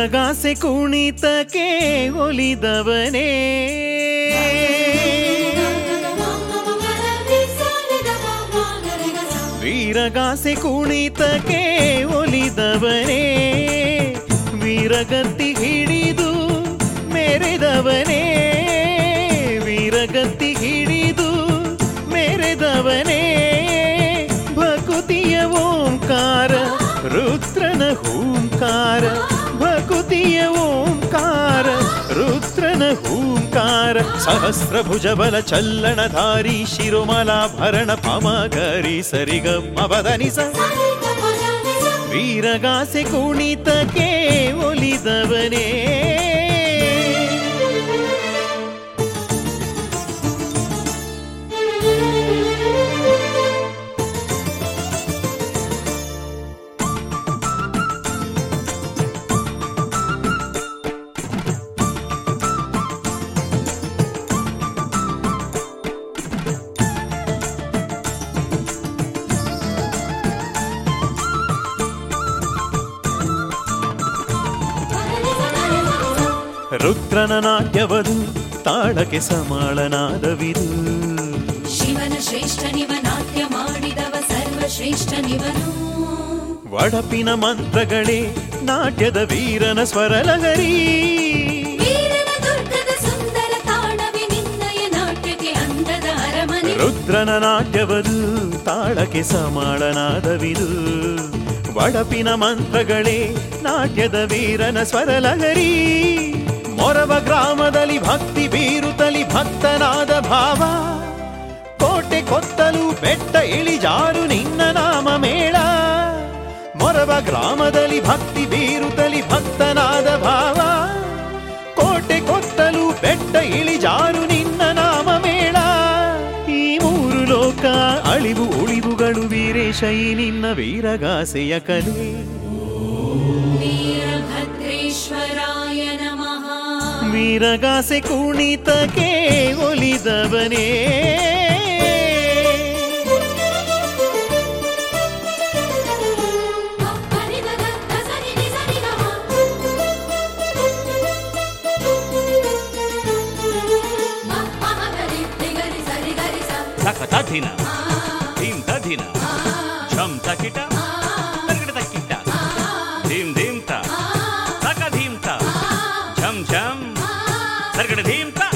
ವೀರಗಾಸೆ ಕುಣಿತಕ್ಕೆ ಒಲಿದವನೇ ವೀರಗಾಸೆ ಕುಣಿತಕ್ಕೆ ಒಲಿದವನೇ ವೀರಗತ್ತಿ ಹಿಡಿದು ಮೆರೆದವನೇ ವೀರಗತ್ತಿ ಹಿಡಿದು ಮೆರೆದವನೇ ಭಕುತಿಯ ಓಂಕಾರ ರುದ್ರನ ಹೂಂಕಾರ ಭಕುತಿಯ ಓಂಕಾರ ರುದ್ರನ ಹೂಂಕಾರ ಸಹಸ್ರಭುಜ ಬಲ ಚಲ್ಲಣಧಾರಿ ಶಿರೋಮಲಾಭರಣ ಪಮಗರಿ ಸರಿಗಮ್ಮ ಬದನಿಸ ವೀರಗಾಸೆ ಕುಣಿತಕ್ಕೆ ಒಲಿದವನೇ ರುದ್ರನ ನಾಟ್ಯವದು ತಾಳಕ್ಕೆ ಸಮಾಳನಾದವಿದು ಶಿವನ ಶ್ರೇಷ್ಠ ನಿವ ನಾಟ್ಯ ಮಾಡಿದವ ಸರ್ವಶ್ರೇಷ್ಠ ನಿವನು ವಡಪಿನ ಮಂತ್ರಗಳೇ ನಾಟ್ಯದ ವೀರನ ಸ್ವರಲಹರಿ ವೀರನ ದುರ್ಗದ ಸುಂದರ ತಾಣವಿ ನಿನ್ನಯ ನಾಟ್ಯಕ್ಕೆ ಅಂದದ ಅರಮನೆ ರುದ್ರನ ನಾಟ್ಯವದು ತಾಳಕ್ಕೆ ಸಮಾಳನಾದವಿದು ವಡಪಿನ ಮಂತ್ರಗಳೇ ನಾಟ್ಯದ ವೀರನ ಸ್ವರಲಹರಿ ಮೊರವ ಗ್ರಾಮದಲ್ಲಿ ಭಕ್ತಿ ಬೀರುತ್ತಲಿ ಭಕ್ತನಾದ ಭಾವ ಕೋಟೆ ಕೊತ್ತಲು ಬೆಟ್ಟ ಇಳಿಜಾರು ನಿನ್ನ ನಾಮ ಮೇಳ ಮೊರವ ಗ್ರಾಮದಲ್ಲಿ ಭಕ್ತಿ ಬೀರುತ್ತಲಿ ಭಕ್ತನಾದ ಭಾವ ಕೋಟೆ ಕೊತ್ತಲು ಬೆಟ್ಟ ಇಳಿಜಾರು ನಿನ್ನ ನಾಮ ಮೇಳ ಈ ಮೂರು ಲೋಕ ಅಳಿವು ಉಳಿವುಗಳು ವೀರೇಶ ಈ ನಿನ್ನ ವೀರಗಾಸೆಯ ಕಲೆ ವೀರಭದ್ರೇಶ್ವರಾಯ ನಮಃ ವೀರಗಾಸೆ ಕುಣಿತಕ್ಕೆ ಒಲಿದವನೇ ತಕ ತಧಿನ ಧೀಂ ತಧಿನ ಝಂ ತಕಿಟ ತರ್ಗಿಡ ತಕ್ಕಿಟ ಧೀಂ ಧೀಂ ತ ತಕ ಧೀಂ ತ ಝಂ ಝಂ ತರ್ಗಿಡ ಧೀಂ ತ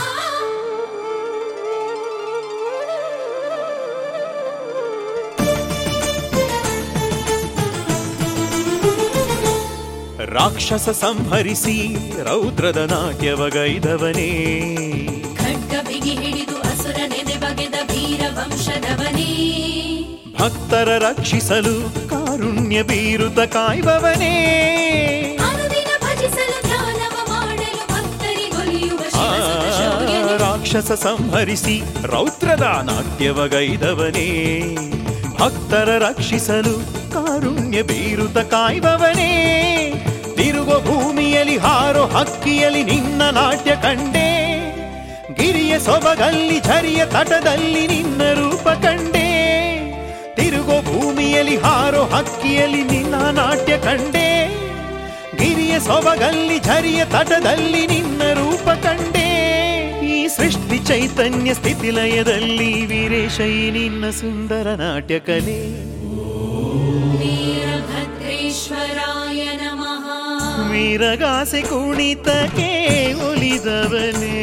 ರಾಕ್ಷಸ ಸಂಹರಿಸಿ ರೌದ್ರದ ನಾಟ್ಯವಗೈದವನೇ ಖಡ್ಗ ಬಿಗಿ ಹಿಡಿದು ಅಸುರ ನೆನೆ ಬಗೆದ ವೀರ ವಂಶದವನೇ ಭಕ್ತರ ರಕ್ಷಿಸಲು ಕಾರುಣ್ಯ ಬೀರುತ್ತ ಕಾಯ್ಬವನೇ ಅನುದಿನ ಭಜಿಸಲು ಧ್ಯಾನವ ಮಾಡಲು ಭಕ್ತರಿಗೊಲಿಯುವ ಆ, ಶಿವಸುತ ಶೌರ್ಯನೇ ರಾಕ್ಷಸ ಸಂಹರಿಸಿ ರೌದ್ರದ ನಾಟ್ಯವಗೈದವನೇ ಭಕ್ತರ ರಕ್ಷಿಸಲು ಕಾರುಣ್ಯ ಬೀರುತ್ತ ಕಾಯ್ಬವನೇ ತಿರುಗೋ ಭೂಮಿಯಲ್ಲಿ ಹಾರೋ ಹಕ್ಕಿಯಲ್ಲಿ ನಿನ್ನ ನಾಟ್ಯ ಕಂಡೆ ಗಿರಿಯ ಸೊಬಗಲ್ಲಿ ಝರಿಯ ತಟದಲ್ಲಿ ನಿನ್ನ ರೂಪ ಕಂಡೆ ತಿರುಗೋ ಭೂಮಿಯಲ್ಲಿ ಹಾರೋ ಹಕ್ಕಿಯಲ್ಲಿ ನಿನ್ನ ನಾಟ್ಯ ಕಂಡೆ ಗಿರಿಯ ಸೊಬಗಲ್ಲಿ ಝರಿಯ ತಟದಲ್ಲಿ ನಿನ್ನ ರೂಪ ಕಂಡೆ ಈ ಸೃಷ್ಟಿ ಚೈತನ್ಯ ಸ್ಥಿತಿಲಯದಲ್ಲಿ ವೀರೇಶ ಈ ನಿನ್ನ ಸುಂದರ ನಾಟ್ಯ ಕಲೆ ವೀರಭದ್ರೇಶ್ವರಾಯ ನಮಃ ವೀರಗಾಸೆ ಕುಣಿತಕ್ಕೆ ಒಲಿದವನೇ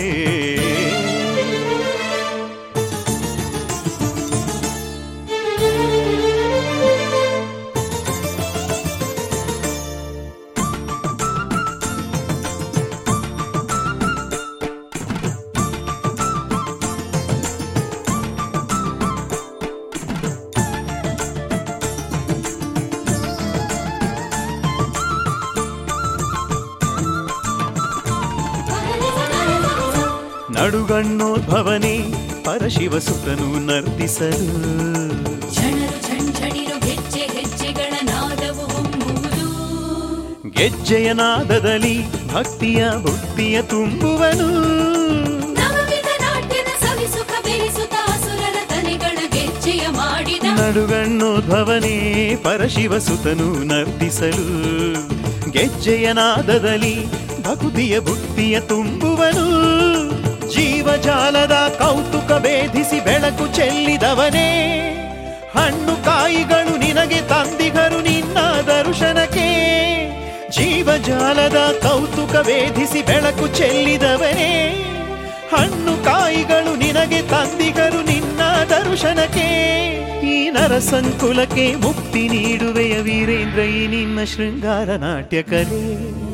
ನಡುಗಣ್ಣೋದ್ಭವನೇ ಪರಶಿವ ಸುತನು ನರ್ತಿಸಲು ಝಣರು ಝಂಝಣಿರು ಹೆಜ್ಜೆ ಹೆಜ್ಜೆಗಳ ನಾದವು ಹೊಮ್ಮುವುದು ಗೆಜ್ಜೆಯ ನಾದದಲ್ಲಿ ಭಕ್ತಿಯ ಬುದ್ಧಿಯ ತುಂಬುವನು ನವವಿಧ ನಾಟ್ಯದ ಸವಿಸುಖ ಬೆರೆಸುತ್ತ ಅಸುರರ ತನೆಗಳ ಗೆಜ್ಜೆಯ ಮಾಡಿದ ನಡುಗಣ್ಣೋದ್ಭವನೇ ಪರಶಿವ ಸುತನು ನರ್ತಿಸಲು ಗೆಜ್ಜೆಯ ನಾದದಲ್ಲಿ ಭಕುತಿಯ ಬುದ್ಧಿಯ ತುಂಬುವನು ಜೀವಜಾಲದ ಕೌತುಕ ಭೇದಿಸಿ ಬೆಳಕು ಚೆಲ್ಲಿದವನೇ ಹಣ್ಣು ಕಾಯಿಗಳು ನಿನಗೆ ತಂದಿಗರು ನಿನ್ನ ದರ್ಶನಕ್ಕೆ ಜೀವಜಾಲದ ಕೌತುಕ ಭೇದಿಸಿ ಬೆಳಕು ಚೆಲ್ಲಿದವನೇ ಹಣ್ಣು ಕಾಯಿಗಳು ನಿನಗೆ ತಂದಿಗರು ನಿನ್ನ ದರ್ಶನಕ್ಕೆ ಈ ನರ ಸಂಕುಲಕ್ಕೆ ಮುಕ್ತಿ ನೀಡುವೆಯ ವೀರೇಂದ್ರ ಈ ನಿನ್ನ ಶೃಂಗಾರ ನಾಟ್ಯ ಕಲೆ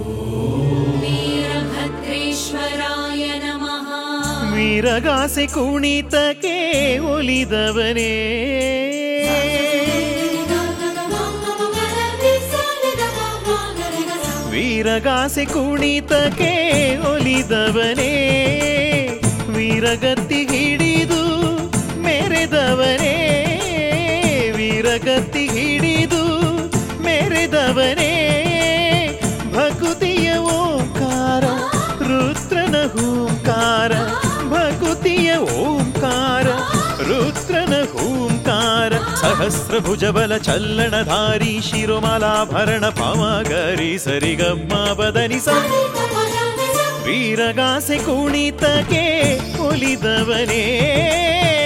वीरभद्रेश्वराय नमः ವೀರಗಾಸೆ ಕುಣಿತಕ್ಕೆ ಒಲಿದವನೇ ವೀರಗಾಸೆ ಕುಣಿತಕ್ಕೆ ಒಲಿದವನೇ ವೀರಗತ್ತಿ ಹಿಡಿದು ಮೆರೆದವನೇ ವೀರಗತ್ತಿ ಹಿಡಿದು ಮೆರೆದವನೇ ಭಕುತಿಯ ಓಂಕಾರ ರುದ್ರನ ಹೂಂಕಾರ ಭಕುತಿಯ ಓಂಕಾರ ರುದ್ರನ ಹೂಂಕಾರ ಸಹಸ್ರಭುಜಬಲ ಚಲ್ಲಣಧಾರಿ ಶಿರೋಮಲಾಭರಣ ಪಾವಗರಿ ಸರಿಗಮ್ಮ ಬದನಿಸ ವೀರಗಾಸೆ ಕುಣಿತಕ್ಕೆ ಒಲಿದವನೇ